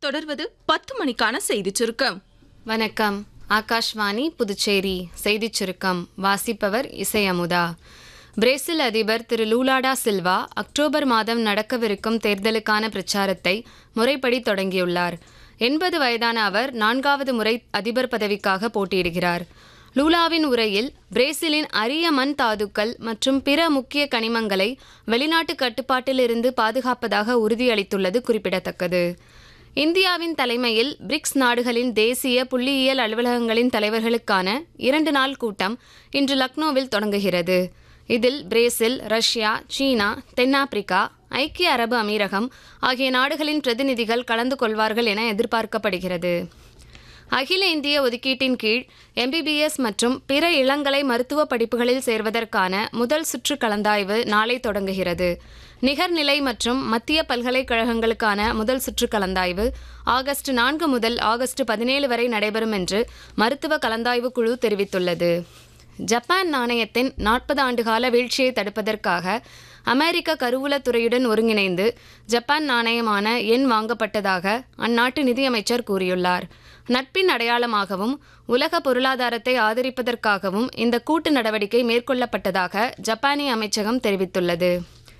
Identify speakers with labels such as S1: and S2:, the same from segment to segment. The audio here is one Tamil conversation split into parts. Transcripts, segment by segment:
S1: தொடர்வது பத்து மணிக்கான செய்திச் சுருக்கம்
S2: வணக்கம் ஆகாஷ்வாணி புதுச்சேரி செய்திச் சுருக்கம் வாசிப்பவர் இசை அமுதா பிரேசில் அதிபர் திரு லூலாடா சில்வா அக்டோபர் மாதம் நடக்கவிருக்கும் தேர்தலுக்கான பிரச்சாரத்தை முறைப்படி தொடங்கியுள்ளார் எண்பது வயதான அவர் நான்காவது முறை அதிபர் பதவிக்காக போட்டியிடுகிறார் லூலாவின் உரையில் பிரேசிலின் அரிய மண் தாதுக்கள் மற்றும் பிற முக்கிய கனிமங்களை வெளிநாட்டு கட்டுப்பாட்டிலிருந்து பாதுகாப்பதாக உறுதியளித்துள்ளது குறிப்பிடத்தக்கது இந்தியாவின் தலைமையில் பிரிக்ஸ் நாடுகளின் தேசிய புள்ளியியல் அலுவலகங்களின் தலைவர்களுக்கான இரண்டு நாள் கூட்டம் இன்று லக்னோவில் தொடங்குகிறது இதில் பிரேசில் ரஷ்யா சீனா தென்னாப்பிரிக்கா ஐக்கிய அரபு அமீரகம் ஆகிய நாடுகளின் பிரதிநிதிகள் கலந்து கொள்வார்கள் என எதிர்பார்க்கப்படுகிறது அகில இந்திய ஒதுக்கீட்டின் கீழ் எம்பிபிஎஸ் மற்றும் பிற இளங்கலை மருத்துவ படிப்புகளில் சேர்வதற்கான முதல் சுற்று கலந்தாய்வு நாளை தொடங்குகிறது நிகர்நிலை மற்றும் மத்திய பல்கலைக்கழகங்களுக்கான முதல் சுற்று கலந்தாய்வு ஆகஸ்ட் நான்கு முதல் ஆகஸ்ட் பதினேழு வரை நடைபெறும் என்று மருத்துவ கலந்தாய்வு குழு தெரிவித்துள்ளது ஜப்பான் நாணயத்தின் நாற்பது ஆண்டுகால வீழ்ச்சியை தடுப்பதற்காக அமெரிக்க கருவூலத்துறையுடன் ஒருங்கிணைந்து ஜப்பான் நாணயமான எண் வாங்கப்பட்டதாக அந்நாட்டு நிதியமைச்சர் கூறியுள்ளார் நட்பின் அடையாளமாகவும் உலக பொருளாதாரத்தை ஆதரிப்பதற்காகவும் இந்த கூட்டு நடவடிக்கை மேற்கொள்ளப்பட்டதாக ஜப்பானிய அமைச்சகம் தெரிவித்துள்ளது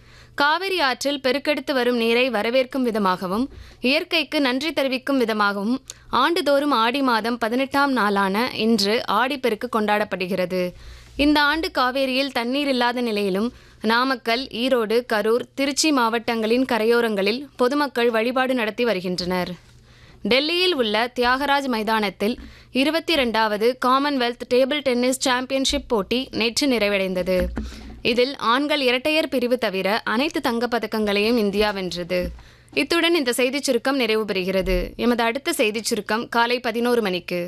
S2: காவிரி ஆற்றில் பெருக்கெடுத்து வரும் நீரை வரவேற்கும் விதமாகவும் இயற்கைக்கு நன்றி தெரிவிக்கும் விதமாகவும் ஆண்டுதோறும் ஆடி மாதம் பதினெட்டாம் நாளான இன்று ஆடிப்பெருக்கு கொண்டாடப்படுகிறது இந்த ஆண்டு காவேரியில் தண்ணீர் இல்லாத நிலையிலும் நாமக்கல் ஈரோடு கரூர் திருச்சி மாவட்டங்களின் கரையோரங்களில் பொதுமக்கள் வழிபாடு நடத்தி வருகின்றனர் டெல்லியில் உள்ள தியாகராஜ் மைதானத்தில் இருபத்தி ரெண்டாவது காமன்வெல்த் டேபிள் டென்னிஸ் சாம்பியன்ஷிப் போட்டி நேற்று நிறைவடைந்தது இதில் ஆண்கள் இரட்டையர் பிரிவு தவிர அனைத்து தங்கப் பதக்கங்களையும் இந்தியா வென்றது இத்துடன் இந்த செய்திச் சுருக்கம் நிறைவு பெறுகிறது எமது அடுத்த செய்திச் சுருக்கம் காலை பதினோரு மணிக்கு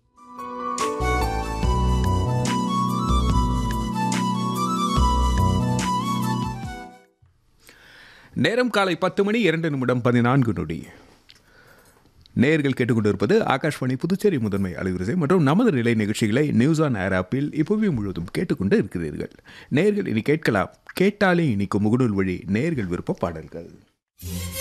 S3: நேரம் காலை பத்து மணி இரண்டு நிமிடம் பதினான்கு நொடி நேர்கள் கேட்டுக்கொண்டிருப்பது ஆகாஷ்வாணி புதுச்சேரி முதன்மை அலுவலகம் மற்றும் நமது நிலை நிகழ்ச்சிகளை நியூஸ் ஆன் ஏர் ஆப்பில் இப்போவே முழுவதும் கேட்டுக்கொண்டு இருக்கிறீர்கள் நேர்கள் இனி கேட்கலாம் கேட்டாலே இனிக்கும் முகநூல் வழி நேர்கள் விருப்ப பாடல்கள்